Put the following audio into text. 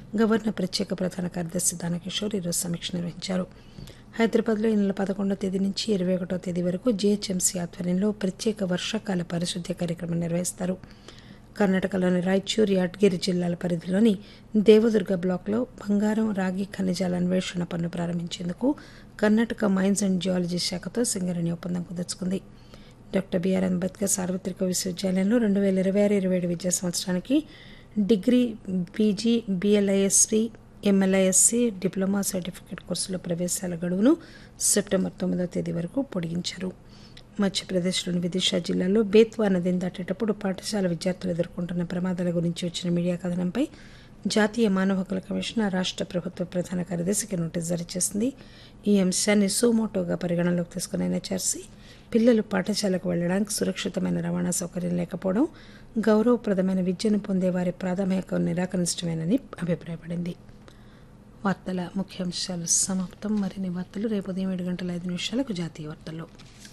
governor ప్రత్యేక ప్రధాన కార్యదర్శి దానకిషోర్ ఈరోజు సమీక్ష నిర్వహించారు హైదరాబాద్లో ఈ నెల పదకొండో తేదీ నుంచి ఇరవై ఒకటో తేదీ వరకు జీహెచ్ఎంసీ ఆధ్వర్యంలో ప్రత్యేక వర్షాకాల పారిశుద్ధ్య కార్యక్రమం నిర్వహిస్తారు కర్ణాటకలోని రాయచూర్ యాద్గిరి జిల్లాల పరిధిలోని దేవదుర్గ బ్లాక్లో బంగారం రాగి ఖనిజాల అన్వేషణ పన్ను ప్రారంభించేందుకు కర్ణాటక మైన్స్ అండ్ జియాలజీ శాఖతో సింగరేణి ఒప్పందం కుదుర్చుకుంది డాక్టర్ బిఆర్ అంబేద్కర్ సార్వత్రిక విశ్వవిద్యాలయంలో రెండు వేల ఇరవై ఆరు ఇరవై ఏడు విద్యా సంవత్సరానికి degree PG BLISc MLISc diploma certificate కోర్సుల ప్రవేశాల గడువును సెప్టెంబర్ తొమ్మిదవ తేదీ వరకు పొడిగించారు మధ్యప్రదేశ్లోని విదిశా జిల్లాలో బేత్వా నదిని దాటేటప్పుడు పాఠశాల విద్యార్థులు ఎదుర్కొంటున్న ప్రమాదాల గురించి వచ్చిన మీడియా కథనంపై జాతీయ మానవ హక్కుల కమిషన్ ఆ రాష్ట్ర ప్రభుత్వ ప్రధాన కార్యదర్శికి నోటీసు జారీ చేసింది ఈ అంశాన్ని సోమోటోగా పరిగణనలోకి తీసుకున్న ఎన్హెచ్ఆర్సీ పిల్లలు పాఠశాలకు వెళ్లడానికి సురక్షితమైన రవాణా సౌకర్యం లేకపోవడం గౌరవప్రదమైన విద్యను పొందే వారి ప్రాథమిక నిరాకరించడమేనని అభిప్రాయపడింది వార్తల ముఖ్యాంశాలు సమాప్తం మరిన్ని వార్తలు రేపు ఉదయం ఏడు గంటల ఐదు నిమిషాలకు జాతీయ వార్తల్లో